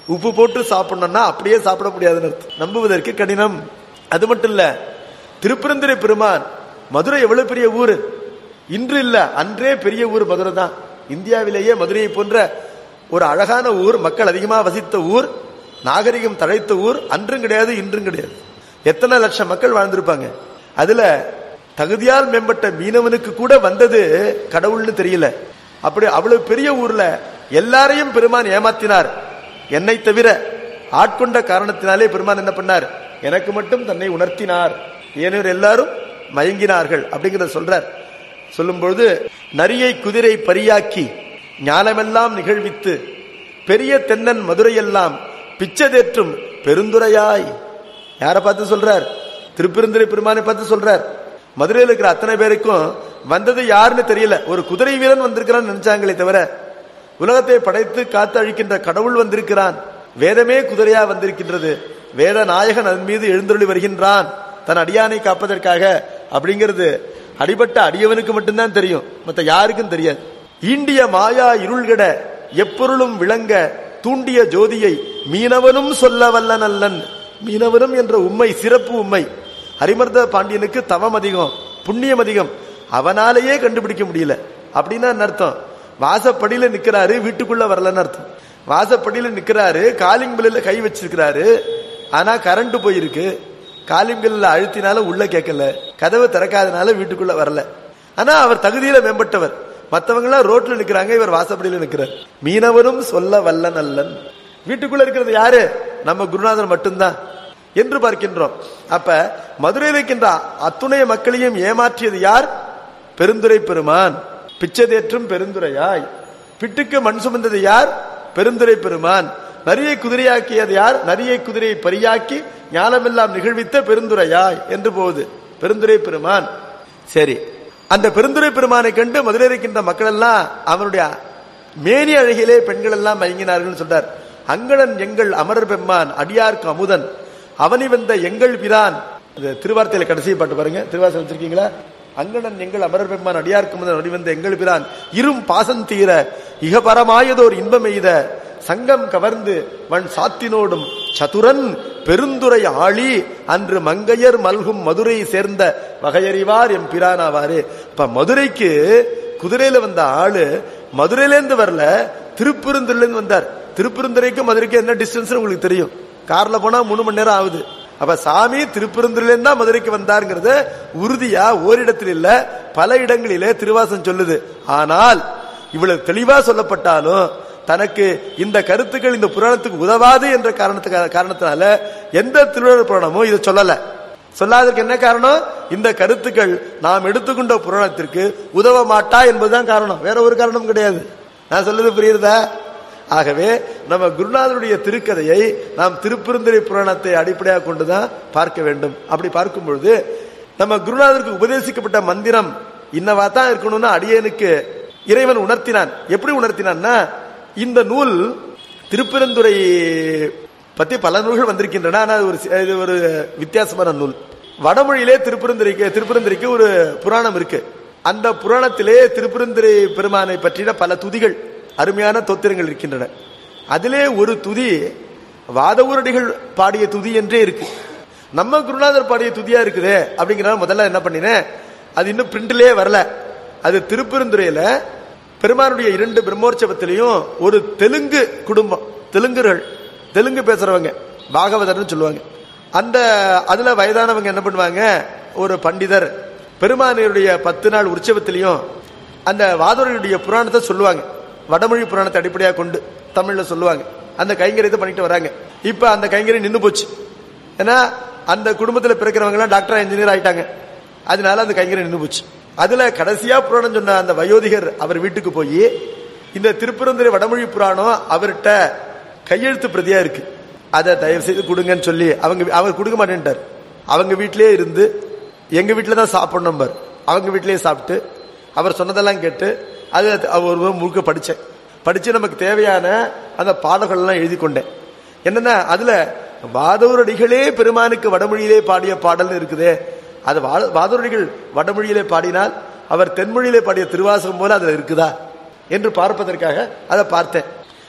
உப்பு போட்டு சாப்பிடணும்னா அப்படியே சாப்பிட முடியாதுன்னு அர்த்தம் நம்புவதற்கு கடினம் அது மட்டும் இல்ல திருப்பரந்துரை பெருமான் மதுரை எவ்வளவு பெரிய ஊர் இன்று இல்ல அன்றே பெரிய ஊர் மதுரை தான் இந்தியாவிலேயே மதுரையை போன்ற ஒரு அழகான ஊர் மக்கள் அதிகமா வசித்த ஊர் நாகரிகம் தழைத்த ஊர் அன்றும் கிடையாது இன்றும் கிடையாது எத்தனை லட்சம் மக்கள் வாழ்ந்திருப்பாங்க அதுல தகுதியால் மேம்பட்ட மீனவனுக்கு கூட வந்தது கடவுள்னு தெரியல அப்படி அவ்வளவு பெரிய ஊர்ல எல்லாரையும் பெருமான் ஏமாத்தினார் என்னை தவிர ஆட்கொண்ட காரணத்தினாலே பெருமான் என்ன பண்ணார் எனக்கு மட்டும் தன்னை உணர்த்தினார் ஏனையோர் எல்லாரும் மயங்கினார்கள் அப்படிங்கறத சொல்றார் சொல்லும்பொழுது நரியை குதிரை பரியாக்கி ஞானமெல்லாம் நிகழ்வித்து பெரிய தென்னன் மதுரையெல்லாம் பிச்சதேற்றும் பெருந்துரையாய் யாரை பார்த்து சொல்றார் திருப்பெருந்துரை பெருமானை பார்த்து சொல்றார் மதுரையில் இருக்கிற அத்தனை பேருக்கும் வந்தது யாருன்னு தெரியல ஒரு குதிரை வீரன் வந்திருக்கிறான்னு நினைச்சாங்களே தவிர உலகத்தை படைத்து காத்து அழிக்கின்ற கடவுள் வந்திருக்கிறான் வேதமே குதிரையா வந்திருக்கின்றது வேத நாயகன் அதன் மீது எழுந்தருளி வருகின்றான் தன் அடியானை காப்பதற்காக அப்படிங்கிறது அடிபட்ட அடியவனுக்கு மட்டும்தான் தெரியும் மத்த யாருக்கும் தெரியாது ஈண்டிய மாயா இருள்கட எப்பொருளும் விளங்க தூண்டிய ஜோதியை மீனவனும் சொல்ல வல்ல நல்லன் மீனவனும் என்ற உண்மை சிறப்பு உண்மை ஹரிமர்த பாண்டியனுக்கு தவம் அதிகம் புண்ணியம் அதிகம் அவனாலேயே கண்டுபிடிக்க முடியல அப்படின்னா என்ன அர்த்தம் வாசப்படியில நிக்கிறாரு வீட்டுக்குள்ள வரலன்னு அர்த்தம் வாசப்படியில நிக்கிறாரு காலிங் பில்ல கை வச்சிருக்கிறாரு ஆனா கரண்ட் போயிருக்கு காலிங் பில்ல அழுத்தினால உள்ள கேட்கல கதவை திறக்காதனால வீட்டுக்குள்ள வரல ஆனா அவர் தகுதியில மேம்பட்டவர் மத்தவங்க எல்லாம் ரோட்ல நிக்கிறாங்க இவர் வாசப்படியில நிக்கிறார் மீனவரும் சொல்ல வல்ல நல்லன் வீட்டுக்குள்ள இருக்கிறது யாரு நம்ம குருநாதர் மட்டும்தான் என்று பார்க்கின்றோம் அப்ப மதுரையில் இருக்கின்ற அத்துணை மக்களையும் ஏமாற்றியது யார் பெருந்துரை பெருமான் பிச்சதேற்றும் பெருந்துரையாய் பிட்டுக்கு மண் சுமந்தது யார் பெருந்துரை பெருமான் நரியை குதிரையாக்கியது யார் நரியை குதிரையை பரியாக்கி ஞானமெல்லாம் நிகழ்வித்த பெருந்துரையாய் என்று போகுது பெருந்துரை பெருமான் சரி அந்த பெருந்துரை பெருமானை கண்டு மதுரை இருக்கின்ற மக்கள் எல்லாம் அவனுடைய மேனி அழகிலே பெண்கள் எல்லாம் மயங்கினார்கள் சொல்றார் அங்கணன் எங்கள் அமரர் பெம்மான் அடியார்க்கு அமுதன் அவனி வந்த எங்கள் பிரான் இது திருவார்த்தையில கடைசி பாட்டு பாருங்க திருவாசல் வச்சிருக்கீங்களா அங்கணன் எங்கள் அமரர் பெம்மான் அடியார்க்கு அமுதன் அடி வந்த எங்கள் பிரான் இரும் பாசம் தீர இகபரமாயதோர் இன்பம் எய்த சங்கம் கவர்ந்து மண் சாத்தினோடும் சதுரன் பெருந்துரை ஆளி அன்று மங்கையர் மல்கும் மதுரை சேர்ந்த வகையறிவார் எம் பிரானாவாரு இப்ப மதுரைக்கு குதிரையில வந்த ஆளு மதுரையிலேருந்து வரல திருப்பெருந்துறையில இருந்து வந்தார் திருப்பெருந்துறைக்கும் மதுரைக்கு என்ன டிஸ்டன்ஸ் உங்களுக்கு தெரியும் கார்ல போனா மூணு மணி நேரம் ஆகுது அப்ப சாமி திருப்பெருந்துறையில தான் மதுரைக்கு வந்தாருங்கிறது உறுதியா ஓரிடத்தில் இல்ல பல இடங்களிலே திருவாசம் சொல்லுது ஆனால் இவ்வளவு தெளிவா சொல்லப்பட்டாலும் தனக்கு இந்த கருத்துக்கள் இந்த புராணத்துக்கு உதவாது என்ற காரணத்துக்கு காரணத்தினால எந்த திருவள்ளுவர் புராணமும் இதை சொல்லல சொல்லாததுக்கு என்ன காரணம் இந்த கருத்துக்கள் நாம் எடுத்துக்கொண்ட புராணத்திற்கு உதவ மாட்டா என்பதுதான் காரணம் வேற ஒரு காரணம் கிடையாது நான் சொல்றது புரியுறதா ஆகவே நம்ம குருநாதருடைய திருக்கதையை நாம் திருப்பெருந்துரை புராணத்தை அடிப்படையாக கொண்டுதான் பார்க்க வேண்டும் அப்படி பார்க்கும் பொழுது நம்ம குருநாதருக்கு உபதேசிக்கப்பட்ட மந்திரம் இன்னவா தான் இருக்கணும்னு அடியனுக்கு இறைவன் உணர்த்தினான் எப்படி உணர்த்தினான்னா இந்த நூல் திருப்பெருந்துறை பத்தி பல நூல்கள் வந்திருக்கின்றன ஆனா அது ஒரு சி- இது ஒரு வித்தியாசமான நூல் வடமொழியிலே திருப்பெருந்துறைக்கு திருப்பெருந்துறைக்கு ஒரு புராணம் இருக்கு அந்த புராணத்திலே திருப்பெருந்துறை பெருமானை பற்றின பல துதிகள் அருமையான தோத்திரங்கள் இருக்கின்றன அதிலே ஒரு துதி வாதவூரடிகள் பாடிய துதி என்றே இருக்கு நம்ம குருநாதர் பாடிய துதியா இருக்குதே அப்படிங்கிறத முதல்ல என்ன பண்ணினேன் அது இன்னும் பிரிண்ட்லயே வரல அது திருப்பெருந்துறையில பெருமானுடைய இரண்டு பிரம்மோற்சவத்திலையும் ஒரு தெலுங்கு குடும்பம் தெலுங்குகள் தெலுங்கு பேசுறவங்க பாகவதர்னு சொல்லுவாங்க அந்த அதுல வயதானவங்க என்ன பண்ணுவாங்க ஒரு பண்டிதர் பெருமானுடைய பத்து நாள் உற்சவத்திலையும் அந்த வாதோரையுடைய புராணத்தை சொல்லுவாங்க வடமொழி புராணத்தை அடிப்படையாக கொண்டு தமிழ்ல சொல்லுவாங்க அந்த கைங்கரியத்தை பண்ணிட்டு வராங்க இப்ப அந்த கைங்கரியம் நின்னு போச்சு ஏன்னா அந்த குடும்பத்துல பிறக்கிறவங்க எல்லாம் டாக்டர் இன்ஜினியர் ஆயிட்டாங்க அதனால அந்த கைங்கரியம் நின்னு போச்சு அதுல கடைசியா புராணம் சொன்ன அந்த வயோதிகர் அவர் வீட்டுக்கு போய் இந்த திருப்பரந்துரை வடமொழி புராணம் அவர்கிட்ட கையெழுத்து பிரதியா இருக்கு அதை தயவு செய்து கொடுங்கன்னு சொல்லி அவங்க அவர் கொடுக்க மாட்டேன்ட்டார் அவங்க வீட்டிலேயே இருந்து எங்க வீட்டில தான் சாப்பிடணும் பார் அவங்க வீட்டிலேயே சாப்பிட்டு அவர் சொன்னதெல்லாம் கேட்டு அது அவர் ஒரு முறை முழுக்க படிச்சேன் படிச்சு நமக்கு தேவையான அந்த பாடல்கள் எல்லாம் எழுதி கொண்டேன் என்னன்னா அதுல வாதூரடிகளே பெருமானுக்கு வடமொழியிலே பாடிய பாடல் இருக்குதே அது வா- வாதூரடிகள் வடமொழியிலே பாடினால் அவர் தென்மொழியிலே பாடிய திருவாசகம் போல அதுல இருக்குதா என்று பார்ப்பதற்காக அதை பார்த்தேன்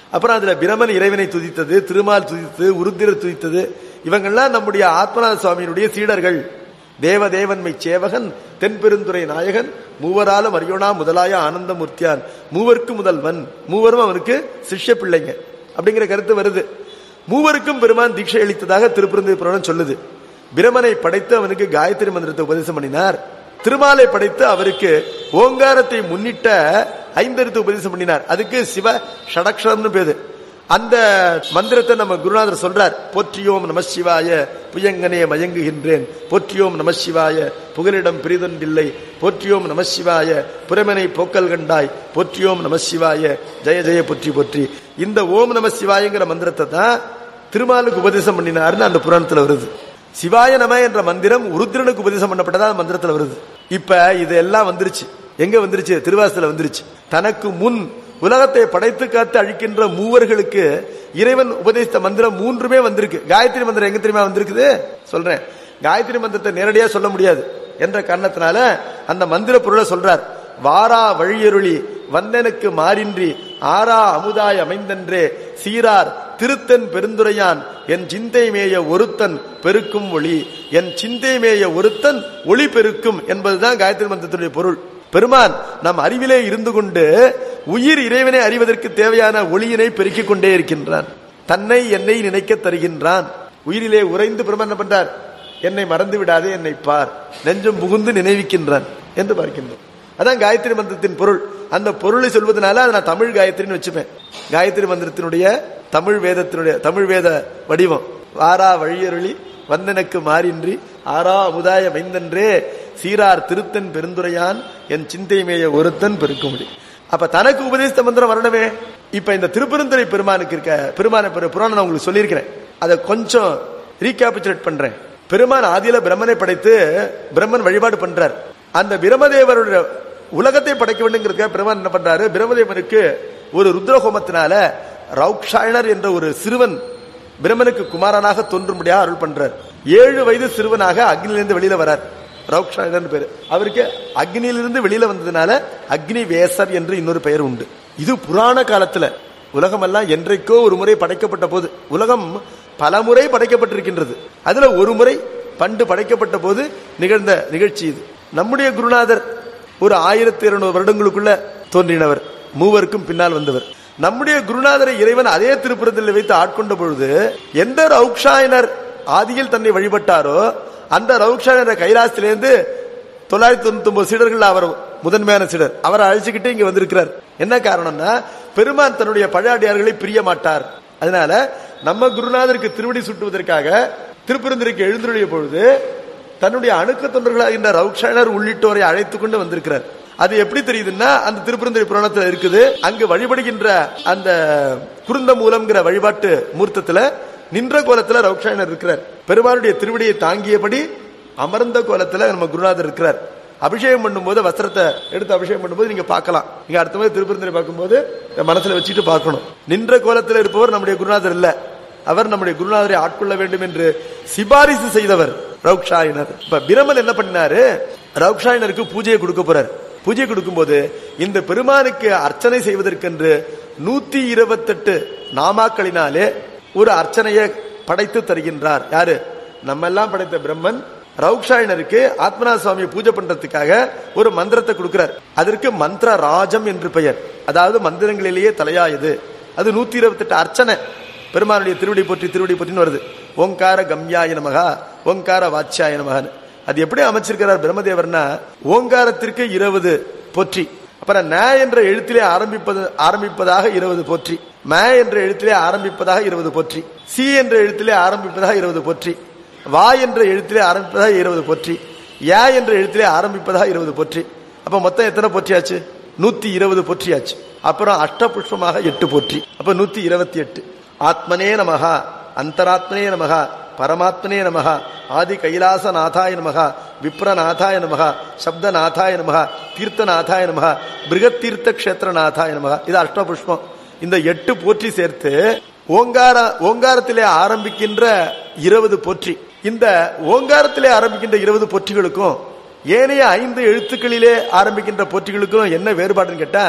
அப்புறம் அதுல பிரமன் இறைவனை துதித்தது திருமால் துதித்தது உருத்திரர் துதித்தது இவங்கெல்லாம் நம்முடைய ஆத்மநாத சுவாமியினுடைய சீடர்கள் தேவதேவன்மை சேவகன் தென்பெருந்துறை நாயகன் மூவராலும் அரியோனா முதலாய ஆனந்தமூர்த்தியான் மூவருக்கு முதல்வன் மூவரும் அவனுக்கு சிஷ்ய பிள்ளைங்க அப்படிங்கிற கருத்து வருது மூவருக்கும் பெருமான் தீட்சை அளித்ததாக திருப்பரந்தி புராணம் சொல்லுது பிரமனை படைத்து அவனுக்கு காயத்ரி மந்திரத்தை உபதேசம் பண்ணினார் திருமாலை படைத்து அவருக்கு ஓங்காரத்தை முன்னிட்ட ஐந்தெழுத்து உபதேசம் பண்ணினார் அதுக்கு சிவ ஷடக்ஷரம்னு பேரு அந்த மந்திரத்தை நம்ம குருநாதர் சொல்றார் போற்றியோம் நம சிவாய புயங்கனே மயங்குகின்றேன் போற்றியோம் நம சிவாய புகலிடம் பிரிதொன்றில்லை போற்றியோம் நம சிவாய புறமனை போக்கல் கண்டாய் போற்றியோம் நம சிவாய ஜெய ஜெய போற்றி போற்றி இந்த ஓம் நம சிவாயங்கிற மந்திரத்தை தான் திருமாலுக்கு உபதேசம் பண்ணினார்னு அந்த புராணத்துல வருது சிவாய நம என்ற மந்திரம் உருத்திரனுக்கு உபதேசம் பண்ணப்பட்டதா அந்த மந்திரத்துல வருது இப்ப இது எல்லாம் வந்துருச்சு எங்க வந்துருச்சு திருவாசல வந்துருச்சு தனக்கு முன் உலகத்தை படைத்து காத்து அழிக்கின்ற மூவர்களுக்கு இறைவன் உபதேசித்த மந்திரம் மூன்றுமே வந்திருக்கு காயத்ரி மந்திரம் எங்க தெரியுமா வந்திருக்குது சொல்றேன் காயத்ரி மந்திரத்தை நேரடியா சொல்ல முடியாது என்ற காரணத்தினால அந்த மந்திர பொருளை சொல்றார் வாரா வழியருளி வந்தனுக்கு மாறின்றி ஆரா அமுதாய் அமைந்தன்றே சீரார் திருத்தன் பெருந்துரையான் என் சிந்தை மேய ஒருத்தன் பெருக்கும் ஒளி என் சிந்தை மேய ஒருத்தன் ஒளி பெருக்கும் என்பதுதான் காயத்ரி மந்திரத்துடைய பொருள் பெருமான் நம் அறிவிலே இருந்து கொண்டு உயிர் இறைவனை அறிவதற்கு தேவையான ஒளியினை பெருக்கிக் கொண்டே இருக்கின்றான் தன்னை என்னை நினைக்க தருகின்றான் உயிரிலே உறைந்து பெருமான் என்ன பண்றார் என்னை மறந்து விடாதே என்னை பார் நெஞ்சம் புகுந்து நினைவிக்கின்றான் என்று பார்க்கின்றோம் அதான் காயத்ரி மந்திரத்தின் பொருள் அந்த பொருளை சொல்வதனால அதை நான் தமிழ் காயத்ரின்னு வச்சுப்பேன் காயத்ரி மந்திரத்தினுடைய தமிழ் வேதத்தினுடைய தமிழ் வேத வடிவம் வாரா வழியருளி வந்தனுக்கு மாறின்றி ஆரா அமுதாய மைந்தன்றே சீரார் திருத்தன் பெருந்துரையான் என் சிந்தை மேய ஒருத்தன் பெருக்க முடியும் அப்ப தனக்கு உபதேசித்த மந்திரம் வரணுமே இப்ப இந்த திருப்பெருந்துறை பெருமானுக்கு இருக்க பெருமான புராணம் நான் உங்களுக்கு சொல்லியிருக்கிறேன் அதை கொஞ்சம் ரீகேபிச்சுலேட் பண்றேன் பெருமான் ஆதியில பிரம்மனை படைத்து பிரம்மன் வழிபாடு பண்றார் அந்த பிரம்மதேவருடைய உலகத்தை படைக்க வேண்டுங்கிறதுக்காக பெருமான் என்ன பண்றாரு பிரம்மதேவனுக்கு ஒரு ருத்ரஹோமத்தினால ரவுக்ஷாயனர் என்ற ஒரு சிறுவன் பிரம்மனுக்கு குமாரனாக தோன்றும்படியாக அருள் பண்றார் ஏழு வயது சிறுவனாக அக்னியிலிருந்து வெளியில வரார் ரவுக்ஷாயனர் பேரு அவருக்கு அக்னியிலிருந்து வெளியில வந்ததுனால அக்னி வேசர் என்று இன்னொரு பெயர் உண்டு இது புராண காலத்துல உலகம் எல்லாம் என்றைக்கோ ஒரு முறை படைக்கப்பட்ட போது உலகம் பல முறை படைக்கப்பட்டிருக்கின்றது அதுல ஒரு முறை பண்டு படைக்கப்பட்ட போது நிகழ்ந்த நிகழ்ச்சி இது நம்முடைய குருநாதர் ஒரு ஆயிரத்தி இருநூறு வருடங்களுக்குள்ள தோன்றினவர் மூவருக்கும் பின்னால் வந்தவர் நம்முடைய குருநாதரை இறைவன் அதே திருப்புறத்தில் வைத்து ஆட்கொண்ட பொழுது எந்த ரவுக்ஷாயனர் ஆதியில் தன்னை வழிபட்டாரோ அந்த ரவுக்ஷாயனர் கைலாசத்திலிருந்து தொள்ளாயிரத்தி தொண்ணூத்தி ஒன்பது சீடர்கள் அவர் முதன்மையான சீடர் அவரை அழைச்சுக்கிட்டு இங்க வந்திருக்கிறார் என்ன காரணம்னா பெருமான் தன்னுடைய பழையாடியார்களை பிரிய மாட்டார் அதனால நம்ம குருநாதருக்கு திருவடி சுட்டுவதற்காக திருப்பெருந்திற்கு எழுந்துடைய பொழுது தன்னுடைய அணுக்க தொண்டர்களாகின்ற ரவுக்ஷாயனர் உள்ளிட்டோரை அழைத்து கொண்டு வந்திருக்கிறார் அது எப்படி தெரியுதுன்னா அந்த திருப்பரந்துரை புராணத்துல இருக்குது அங்கு வழிபடுகின்ற அந்த குருந்த மூலம்ங்கிற வழிபாட்டு மூர்த்தத்துல நின்ற கோலத்துல ரவுக்ஷாயனர் இருக்கிறார் பெருமாளுடைய திருவடியை தாங்கியபடி அமர்ந்த கோலத்துல நம்ம குருநாதர் இருக்கிறார் அபிஷேகம் பண்ணும்போது வஸ்திரத்தை எடுத்து அபிஷேகம் பண்ணும்போது நீங்க பார்க்கலாம் நீங்க அடுத்த மாதிரி திருப்பரந்துரை பார்க்கும்போது மனசுல வச்சுட்டு பார்க்கணும் நின்ற கோலத்துல இருப்பவர் நம்முடைய குருநாதர் இல்ல அவர் நம்முடைய குருநாதரை ஆட்கொள்ள வேண்டும் என்று சிபாரிசு செய்தவர் ரவுக்ஷாயினர் இப்ப பிரமன் என்ன பண்ணாரு ரவுக்ஷாயினருக்கு பூஜையை கொடுக்க போறார் பூஜை கொடுக்கும்போது இந்த பெருமானுக்கு அர்ச்சனை செய்வதற்கென்று நூத்தி இருபத்தெட்டு நாமாக்களினாலே ஒரு அர்ச்சனையை படைத்து தருகின்றார் யாரு நம்ம எல்லாம் படைத்த பிரம்மன் ரவுக்ஷாயனருக்கு ஆத்மநாத சுவாமியை பூஜை பண்றதுக்காக ஒரு மந்திரத்தை கொடுக்கிறார் அதற்கு மந்திர ராஜம் என்று பெயர் அதாவது மந்திரங்களிலேயே தலையாயது அது நூத்தி இருபத்தி எட்டு அர்ச்சனை பெருமானுடைய திருவடி போற்றி திருவடி போற்றின்னு வருது ஓங்கார கம்யாய நமகா ஓங்கார வாட்சியாய நமகான்னு அது எப்படி அமைச்சிருக்கிறார் பிரம்மதேவர்னா ஓங்காரத்திற்கு இருபது போற்றி அப்புறம் ந என்ற எழுத்திலே ஆரம்பிப்பது ஆரம்பிப்பதாக இருபது போற்றி ம என்ற எழுத்திலே ஆரம்பிப்பதாக இருபது போற்றி சி என்ற எழுத்திலே ஆரம்பிப்பதாக இருபது போற்றி வா என்ற எழுத்திலே ஆரம்பிப்பதாக இருபது போற்றி யா என்ற எழுத்திலே ஆரம்பிப்பதாக இருபது போற்றி அப்ப மொத்தம் எத்தனை போற்றியாச்சு நூத்தி இருபது போற்றியாச்சு அப்புறம் அஷ்டபுஷ்பமாக எட்டு போற்றி அப்ப நூத்தி இருபத்தி எட்டு ஆத்மனே நமகா அந்தராத்மனே நமகா பரமாத்மனே நமகா ஆதி கைலாசநாதாய நமகா விப்ரநாதாய நமகா சப்தநாதாய நமகா தீர்த்தநாதாய நமகா பிருகத் தீர்த்த கஷேத்திரநாதாய நமகா இது அஷ்டபுஷ்பம் இந்த எட்டு போற்றி சேர்த்து ஓங்கார ஓங்காரத்திலே ஆரம்பிக்கின்ற இருபது போற்றி இந்த ஓங்காரத்திலே ஆரம்பிக்கின்ற இருபது போற்றிகளுக்கும் ஏனைய ஐந்து எழுத்துக்களிலே ஆரம்பிக்கின்ற போற்றிகளுக்கும் என்ன வேறுபாடுன்னு கேட்டா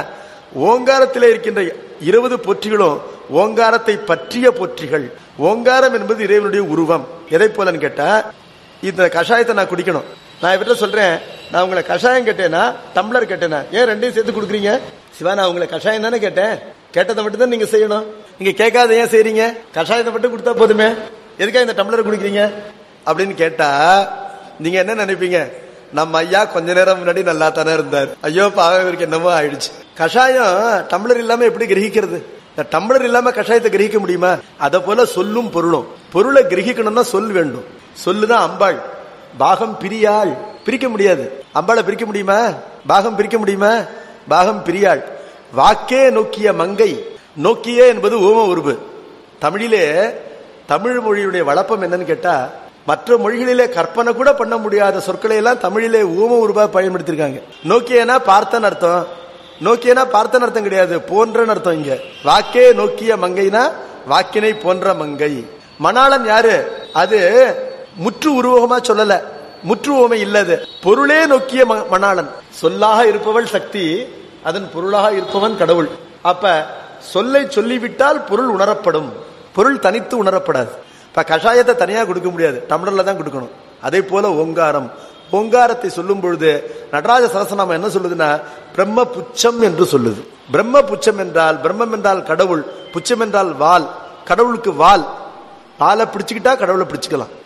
ஓங்காரத்திலே இருக்கின்ற இருபது போற்றிகளும் ஓங்காரத்தை பற்றிய போற்றிகள் ஓங்காரம் என்பது இறைவனுடைய உருவம் எதை போலன்னு கேட்டா இந்த கஷாயத்தை நான் குடிக்கணும் நான் இவர்கிட்ட சொல்றேன் நான் உங்களை கஷாயம் கேட்டேனா டம்ளர் கேட்டேனா ஏன் ரெண்டையும் சேர்த்து கொடுக்குறீங்க சிவா நான் உங்களை கஷாயம் தானே கேட்டேன் கேட்டதை மட்டும் தான் நீங்க செய்யணும் நீங்க கேட்காத ஏன் செய்றீங்க கஷாயத்தை மட்டும் கொடுத்தா போதுமே எதுக்காக இந்த டம்ளர் குடிக்கிறீங்க அப்படின்னு கேட்டா நீங்க என்ன நினைப்பீங்க நம்ம ஐயா கொஞ்ச நேரம் முன்னாடி நல்லா தானே இருந்தார் ஐயோ பாவம் இவருக்கு என்னமோ ஆயிடுச்சு கஷாயம் டம்ளர் இல்லாம எப்படி கிரகிக்கிறது இந்த டம்ளர் இல்லாம கஷாயத்தை கிரகிக்க முடியுமா அத போல சொல்லும் பொருளும் பொருளை கிரகிக்கணும்னா சொல் வேண்டும் சொல்லுதான் அம்பாள் பாகம் பிரியாள் பிரிக்க முடியாது அம்பாளை பிரிக்க முடியுமா பாகம் பிரிக்க முடியுமா பாகம் பிரியாள் வாக்கே நோக்கிய மங்கை நோக்கிய என்பது ஓம உருவு தமிழிலே தமிழ் மொழியுடைய வழப்பம் என்னன்னு கேட்டா மற்ற மொழிகளிலே கற்பனை கூட பண்ண முடியாத சொற்களை எல்லாம் தமிழிலே ஊம உருவா பயன்படுத்திருக்காங்க நோக்கியனா பார்த்தன் அர்த்தம் நோக்கியனா பார்த்தன் அர்த்தம் கிடையாது போன்றன்னு அர்த்தம் இங்க வாக்கே நோக்கிய மங்கைனா வாக்கினை போன்ற மங்கை மணாளன் யாரு அது முற்று உருவகமா சொல்லல முற்று உவமை இல்லது பொருளே நோக்கிய ம- மணாளன் சொல்லாக இருப்பவள் சக்தி அதன் பொருளாக இருப்பவன் கடவுள் அப்ப சொல்லை சொல்லிவிட்டால் பொருள் உணரப்படும் பொருள் தனித்து உணரப்படாது இப்ப கஷாயத்தை தனியா கொடுக்க முடியாது டம்ளர்ல தான் கொடுக்கணும் அதே போல ஓங்காரம் ஓங்காரத்தை சொல்லும் பொழுது நடராஜ சரசநாமம் என்ன சொல்லுதுன்னா பிரம்ம புச்சம் என்று சொல்லுது பிரம்ம புச்சம் என்றால் பிரம்மம் என்றால் கடவுள் புச்சம் என்றால் வால் கடவுளுக்கு வால் வாலை பிடிச்சுக்கிட்டா கடவுளை பிடிச்சுக்கலாம்